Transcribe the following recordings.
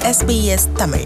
SBS Tamil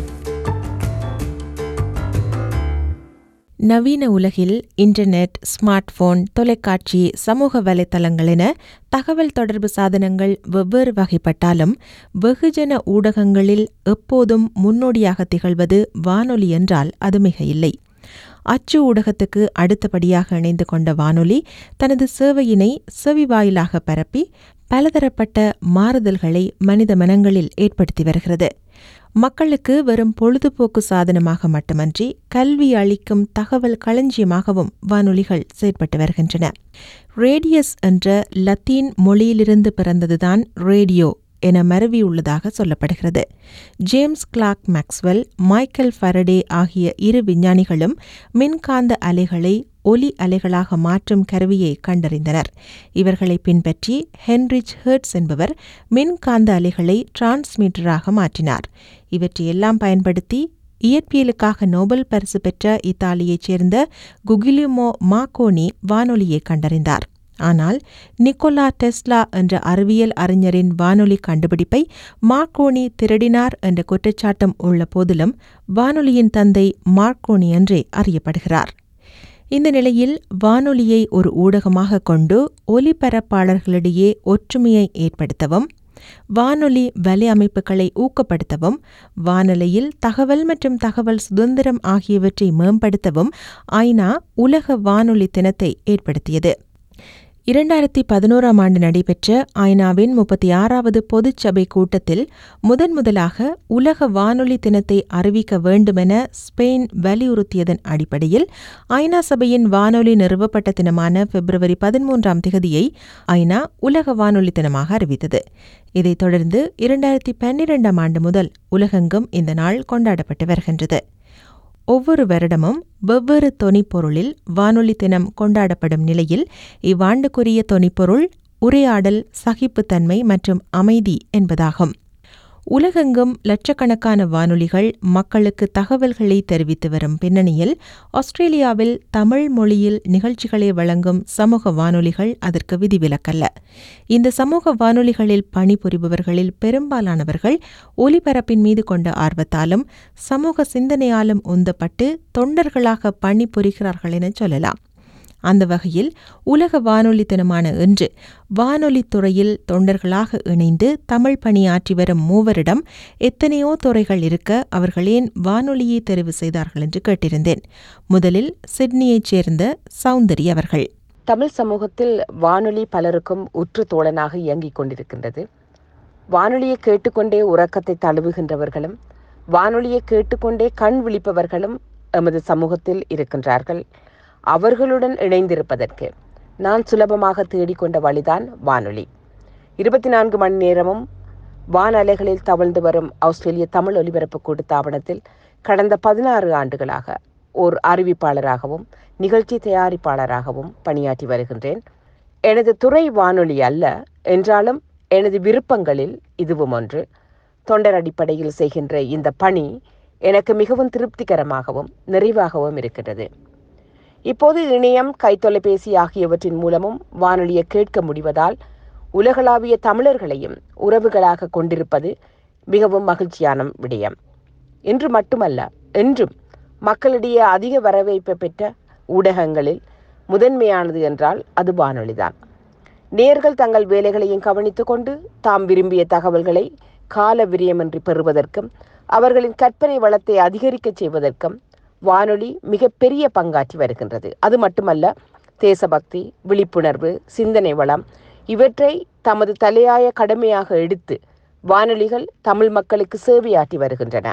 நவீன உலகில் internet smart phone தொலைக்காட்சி சமூக வலைத்தளங்கள் என தகவல் தொடர்பு சாதனங்கள் வெவ்வேறு வகைப்பட்டாலும் வெகுஜன ஊடகங்களில் எப்போதும் முன்னோடியாக திகழ்வது வானொலி என்றால் அது மிக இல்லை அச்சு ஊடகத்துக்கு அடுத்தபடியாக இணைந்து கொண்ட வானொலி தனது சேவையினை செவிவாயிலாக பரப்பி பலதரப்பட்ட மாறுதல்களை மனித மனங்களில் ஏற்படுத்தி வருகிறது மக்களுக்கு வெறும் பொழுதுபோக்கு சாதனமாக மட்டுமன்றி கல்வி அளிக்கும் தகவல் களஞ்சியமாகவும் வானொலிகள் செயற்பட்டு வருகின்றன ரேடியஸ் என்ற லத்தீன் மொழியிலிருந்து பிறந்ததுதான் ரேடியோ என மரவியுள்ளதாக சொல்லப்படுகிறது James Clerk Maxwell Michael Faraday ஆகிய இரு விஞ்ஞானிகளும் மின்காந்த அலைகளை ஒலி அலைகளாக மாற்றும் கருவியை கண்டறிந்தனர் இவர்களை பின்பற்றி ஹென்ரிச் ஹெர்ட்ஸ் என்பவர் மின்காந்த அலைகளை டிரான்ஸ்மிட்டராக மாற்றினார் இவற்றையெல்லாம் பயன்படுத்தி இயற்பியலுக்காக நோபல் பரிசு பெற்ற இத்தாலியைச் சேர்ந்த குகிலிமோ மாக்கோனி வானொலியை கண்டறிந்தார் ஆனால் நிக்கோலா டெஸ்லா என்ற அறிவியல் அறிஞரின் வானொலி கண்டுபிடிப்பை மார்க்கோனி திருடினார் என்ற குற்றச்சாட்டம் உள்ள போதிலும் வானொலியின் தந்தை மார்க்கோனி என்றே அறியப்படுகிறார் இந்த நிலையில் வானொலியை ஒரு ஊடகமாக கொண்டு ஒலிபரப்பாளர்களிடையே ஒற்றுமையை ஏற்படுத்தவும் வானொலி வலை அமைப்புகளை ஊக்கப்படுத்தவும் வானொலியில் தகவல் மற்றும் தகவல் சுதந்திரம் ஆகியவற்றை மேம்படுத்தவும் ஐநா உலக வானொலி தினத்தை ஏற்படுத்தியது இரண்டாயிரத்தி பதினோராம் ஆண்டு நடைபெற்ற ஐநாவின் முப்பத்தி ஆறாவது பொதுச்சபை கூட்டத்தில் முதன் முதலாக உலக வானொலி தினத்தை அறிவிக்க வேண்டுமென ஸ்பெயின் வலியுறுத்தியதன் அடிப்படையில் ஐநா சபையின் வானொலி நிறுவப்பட்ட தினமான பிப்ரவரி பதிமூன்றாம் திகதியை ஐநா உலக வானொலி தினமாக அறிவித்தது இதைத் தொடர்ந்து இரண்டாயிரத்தி பன்னிரெண்டாம் ஆண்டு முதல் உலகெங்கும் இந்த நாள் கொண்டாடப்பட்டு வருகின்றது ஒவ்வொரு வருடமும் வெவ்வேறு தொனிப்பொருளில் வானொலி தினம் கொண்டாடப்படும் நிலையில் இவ்வாண்டுக்குரிய தொனிப்பொருள் உரையாடல் சகிப்புத்தன்மை மற்றும் அமைதி என்பதாகும் உலகெங்கும் லட்சக்கணக்கான வானொலிகள் மக்களுக்கு தகவல்களை தெரிவித்து வரும் பின்னணியில் ஆஸ்திரேலியாவில் தமிழ் மொழியில் நிகழ்ச்சிகளை வழங்கும் சமூக வானொலிகள் அதற்கு விதிவிலக்கல்ல இந்த சமூக வானொலிகளில் பணிபுரிபவர்களில் பெரும்பாலானவர்கள் ஒலிபரப்பின் மீது கொண்ட ஆர்வத்தாலும் சமூக சிந்தனையாலும் உந்தப்பட்டு தொண்டர்களாக பணிபுரிகிறார்கள் என சொல்லலாம் அந்த வகையில் உலக வானொலி தினமான இன்று வானொலி துறையில் தொண்டர்களாக இணைந்து தமிழ் பணியாற்றி வரும் மூவரிடம் எத்தனையோ துறைகள் இருக்க அவர்கள் ஏன் வானொலியை தெரிவு செய்தார்கள் என்று கேட்டிருந்தேன் முதலில் சிட்னியைச் சேர்ந்த சௌந்தரி அவர்கள் தமிழ் சமூகத்தில் வானொலி பலருக்கும் உற்று தோழனாக இயங்கிக் கொண்டிருக்கின்றது வானொலியை கேட்டுக்கொண்டே உறக்கத்தை தழுவுகின்றவர்களும் வானொலியை கேட்டுக்கொண்டே கண் விழிப்பவர்களும் எமது சமூகத்தில் இருக்கின்றார்கள் அவர்களுடன் இணைந்திருப்பதற்கு நான் சுலபமாக தேடிக்கொண்ட வழிதான் வானொலி இருபத்தி நான்கு மணி நேரமும் வானலைகளில் தவழ்ந்து வரும் ஆஸ்திரேலிய தமிழ் ஒலிபரப்பு கூட்டுத்தாபனத்தில் கடந்த பதினாறு ஆண்டுகளாக ஓர் அறிவிப்பாளராகவும் நிகழ்ச்சி தயாரிப்பாளராகவும் பணியாற்றி வருகின்றேன் எனது துறை வானொலி அல்ல என்றாலும் எனது விருப்பங்களில் இதுவும் ஒன்று தொண்டர் அடிப்படையில் செய்கின்ற இந்த பணி எனக்கு மிகவும் திருப்திகரமாகவும் நிறைவாகவும் இருக்கிறது இப்போது இணையம் கைத்தொலைபேசி ஆகியவற்றின் மூலமும் வானொலியை கேட்க முடிவதால் உலகளாவிய தமிழர்களையும் உறவுகளாக கொண்டிருப்பது மிகவும் மகிழ்ச்சியான விடயம் இன்று மட்டுமல்ல என்றும் மக்களிடையே அதிக வரவேற்பை பெற்ற ஊடகங்களில் முதன்மையானது என்றால் அது வானொலிதான் நேர்கள் தங்கள் வேலைகளையும் கவனித்துக் கொண்டு தாம் விரும்பிய தகவல்களை கால விரியமின்றி பெறுவதற்கும் அவர்களின் கற்பனை வளத்தை அதிகரிக்கச் செய்வதற்கும் வானொலி மிக பெரிய பங்காற்றி வருகின்றது அது மட்டுமல்ல தேசபக்தி விழிப்புணர்வு சிந்தனை வளம் இவற்றை தமது தலையாய கடமையாக எடுத்து வானொலிகள் தமிழ் மக்களுக்கு சேவையாற்றி வருகின்றன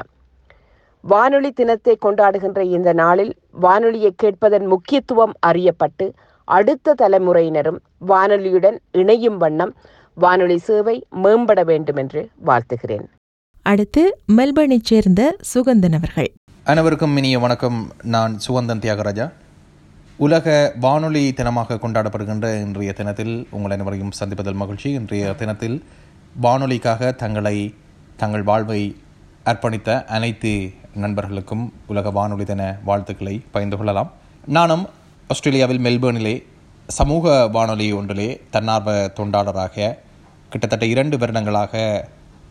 வானொலி தினத்தை கொண்டாடுகின்ற இந்த நாளில் வானொலியை கேட்பதன் முக்கியத்துவம் அறியப்பட்டு அடுத்த தலைமுறையினரும் வானொலியுடன் இணையும் வண்ணம் வானொலி சேவை மேம்பட வேண்டும் என்று வாழ்த்துகிறேன் அடுத்து மெல்பர்னைச் சேர்ந்த சுகந்தன் அவர்கள் அனைவருக்கும் இனிய வணக்கம் நான் சுகந்தன் தியாகராஜா உலக வானொலி தினமாக கொண்டாடப்படுகின்ற இன்றைய தினத்தில் உங்கள் அனைவரையும் சந்திப்பதில் மகிழ்ச்சி இன்றைய தினத்தில் வானொலிக்காக தங்களை தங்கள் வாழ்வை அர்ப்பணித்த அனைத்து நண்பர்களுக்கும் உலக வானொலி தின வாழ்த்துக்களை பகிர்ந்து கொள்ளலாம் நானும் ஆஸ்திரேலியாவில் மெல்பேர்னிலே சமூக வானொலி ஒன்றிலே தன்னார்வ தொண்டாளராக கிட்டத்தட்ட இரண்டு வருடங்களாக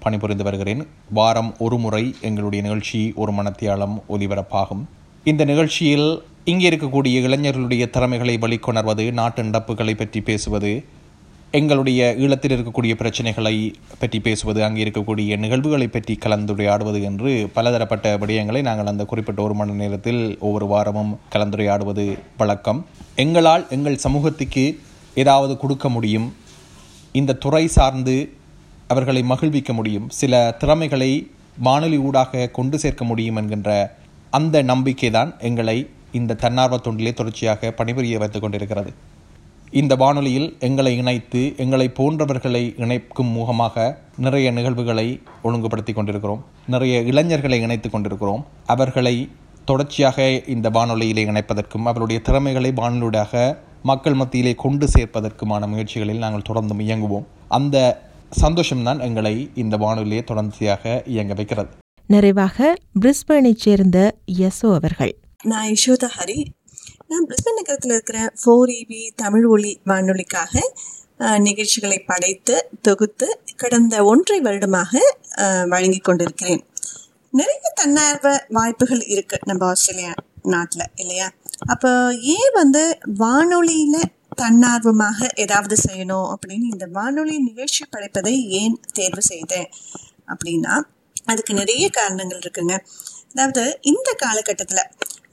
பணிபுரிந்து வருகிறேன் வாரம் ஒரு முறை எங்களுடைய நிகழ்ச்சி ஒரு மனத்தியாலம் ஒலிபரப்பாகும் இந்த நிகழ்ச்சியில் இங்கே இருக்கக்கூடிய இளைஞர்களுடைய திறமைகளை வெளிக்கொணர்வது நாட்டு நடப்புகளை பற்றி பேசுவது எங்களுடைய ஈழத்தில் இருக்கக்கூடிய பிரச்சனைகளை பற்றி பேசுவது அங்கே இருக்கக்கூடிய நிகழ்வுகளை பற்றி கலந்துரையாடுவது என்று பலதரப்பட்ட விடயங்களை நாங்கள் அந்த குறிப்பிட்ட ஒரு மணி நேரத்தில் ஒவ்வொரு வாரமும் கலந்துரையாடுவது வழக்கம் எங்களால் எங்கள் சமூகத்துக்கு ஏதாவது கொடுக்க முடியும் இந்த துறை சார்ந்து அவர்களை மகிழ்விக்க முடியும் சில திறமைகளை வானொலி ஊடாக கொண்டு சேர்க்க முடியும் என்கின்ற அந்த நம்பிக்கை தான் எங்களை இந்த தன்னார்வ தொண்டிலே தொடர்ச்சியாக பணிபுரிய வைத்துக் கொண்டிருக்கிறது இந்த வானொலியில் எங்களை இணைத்து எங்களை போன்றவர்களை இணைக்கும் முகமாக நிறைய நிகழ்வுகளை ஒழுங்குபடுத்தி கொண்டிருக்கிறோம் நிறைய இளைஞர்களை இணைத்து கொண்டிருக்கிறோம் அவர்களை தொடர்ச்சியாக இந்த வானொலியிலே இணைப்பதற்கும் அவருடைய திறமைகளை வானொலியாக மக்கள் மத்தியிலே கொண்டு சேர்ப்பதற்குமான முயற்சிகளில் நாங்கள் தொடர்ந்து இயங்குவோம் அந்த சந்தோஷம்தான் எங்களை இந்த வானொலியை தொடர்ச்சியாக இயங்க வைக்கிறது நிறைவாக பிரிஸ்பேனைச் சேர்ந்த யசோ அவர்கள் நான் யசோதா ஹரி நான் பிரிஸ்பன் நகரத்தில் இருக்கிற ஃபோர் இபி தமிழ் ஒளி வானொலிக்காக அஹ், நிகழ்ச்சிகளை படைத்து தொகுத்து கடந்த ஒன்றை வருடமாக அஹ், வழங்கி கொண்டிருக்கிறேன் நிறைய தன்னார்வ வாய்ப்புகள் இருக்கு நம்ம ஆஸ்திரேலியா நாட்டில் இல்லையா அப்போ ஏன் வந்து வானொலியில் தன்னார்வமாக ஏதாவது செய்யணும் அப்படின்னு இந்த வானொலி நிகழ்ச்சி படைப்பதை ஏன் தேர்வு செய்தேன் அப்படின்னா அதுக்கு நிறைய காரணங்கள் இருக்குங்க அதாவது இந்த காலகட்டத்தில்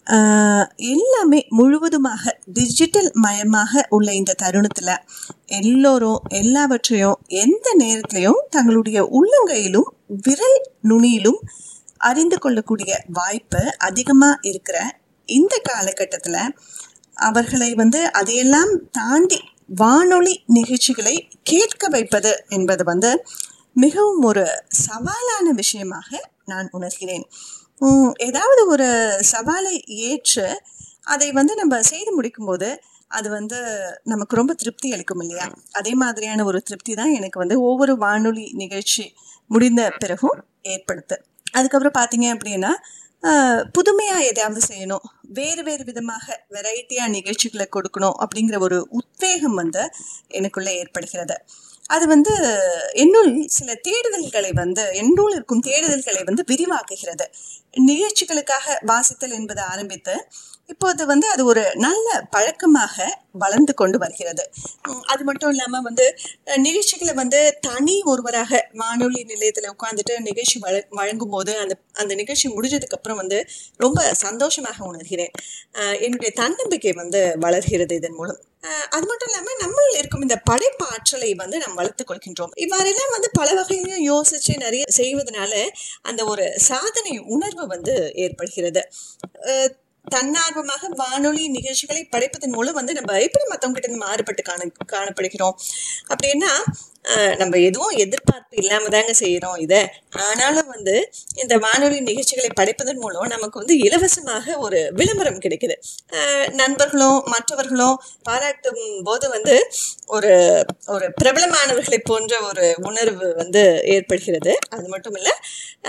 எல்லாமே முழுவதுமாக டிஜிட்டல் மயமாக உள்ள இந்த தருணத்தில் எல்லோரும் எல்லாவற்றையும் எந்த நேரத்திலையும் தங்களுடைய உள்ளங்கையிலும் விரல் நுனியிலும் அறிந்து கொள்ளக்கூடிய வாய்ப்பு அதிகமாக இருக்கிற இந்த காலகட்டத்தில் அவர்களை வந்து அதையெல்லாம் தாண்டி வானொலி நிகழ்ச்சிகளை கேட்க வைப்பது என்பது வந்து மிகவும் ஒரு சவாலான விஷயமாக நான் உணர்கிறேன் உம், ஏதாவது ஒரு சவாலை ஏற்று அதை வந்து நம்ம செய்து முடிக்கும்போது அது வந்து நமக்கு ரொம்ப திருப்தி அளிக்கும் இல்லையா அதே மாதிரியான ஒரு திருப்தி தான் எனக்கு வந்து ஒவ்வொரு வானொலி நிகழ்ச்சி முடிந்த பிறகும் ஏற்படுத்து அதுக்கப்புறம் பார்த்தீங்க அப்படின்னா ஆஹ், புதுமையா எதையாவது செய்யணும் வேறு வேறு விதமாக வெரைட்டியா நிகழ்ச்சிகளை கொடுக்கணும் அப்படிங்கிற ஒரு உத்வேகம் வந்து எனக்குள்ள ஏற்படுகிறது அது வந்து என்னுள் சில தேடுதல்களை வந்து என்னுள் இருக்கும் தேடுதல்களை வந்து விரிவாக்குகிறது நிகழ்ச்சிகளுக்காக வாசித்தல் என்பதை ஆரம்பித்து இப்போது வந்து அது ஒரு நல்ல பழக்கமாக வளர்ந்து கொண்டு வருகிறது உம், அது மட்டும் இல்லாமல் வந்து அஹ், நிகழ்ச்சிகளை வந்து தனி ஒருவராக வானொலி நிலையத்தில் உட்காந்துட்டு நிகழ்ச்சி வழ வழங்கும் போது அந்த அந்த நிகழ்ச்சி முடிஞ்சதுக்கு அப்புறம் வந்து ரொம்ப சந்தோஷமாக உணர்கிறேன் அஹ், என்னுடைய தன்னம்பிக்கை வந்து வளர்கிறது இதன் மூலம் அஹ், அது மட்டும் இல்லாமல் நம்மளில் இருக்கும் இந்த படைப்பு ஆற்றலை வந்து நாம் வளர்த்துக் கொள்கின்றோம் இவ்வாறெல்லாம் வந்து பல வகையிலும் யோசிச்சு நிறைய செய்வதனால அந்த ஒரு சாதனை உணர்வு வந்து ஏற்படுகிறது அஹ், தன்னார்வமாக வானொலி நிகழ்ச்சிகளை படைப்பதன் மூலம் வந்து நம்ம எப்படி மற்றவங்க கிட்ட இருந்து மாறுபட்டு காண காணப்படுகிறோம் அப்படின்னா அஹ், நம்ம எதுவும் எதிர்பார்ப்பு இல்லாம தாங்க செய்யறோம் இதை ஆனாலும் வந்து இந்த வானொலி நிகழ்ச்சிகளை படைப்பதன் மூலம் நமக்கு வந்து இலவசமாக ஒரு விளம்பரம் கிடைக்குது அஹ், நண்பர்களும் மற்றவர்களும் பாராட்டும் போது வந்து ஒரு ஒரு பிரபலமானவர்களை போன்ற ஒரு உணர்வு வந்து ஏற்படுகிறது அது மட்டும் இல்லை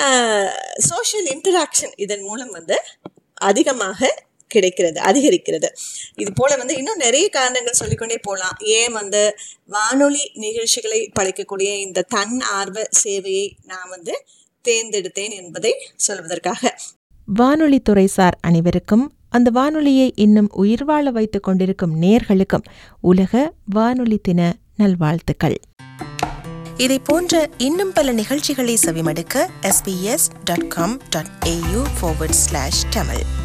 சோஷியல் இன்டராக்ஷன் இதன் மூலம் வந்து அதிகமாக கிடைக்கிறது அதிகரிக்கிறது இது போல வந்து இன்னும் நிறைய காரணங்கள் சொல்லிக்கொண்டே போகலாம் ஏன் வந்து வானொலி நிகழ்ச்சிகளை படைக்கக்கூடிய இந்த தன் ஆர்வ சேவையை நான் வந்து தேர்ந்தெடுத்தேன் என்பதை சொல்வதற்காக வானொலி துறைசார் அனைவருக்கும் அந்த வானொலியை இன்னும் உயிர் வாழ வைத்துக் கொண்டிருக்கும் நேர்களுக்கும் உலக வானொலி தின நல்வாழ்த்துக்கள் இதை போன்ற இன்னும் பல நிகழ்ச்சிகளை செவிமடுக்க sbs.com.au forward slash tamil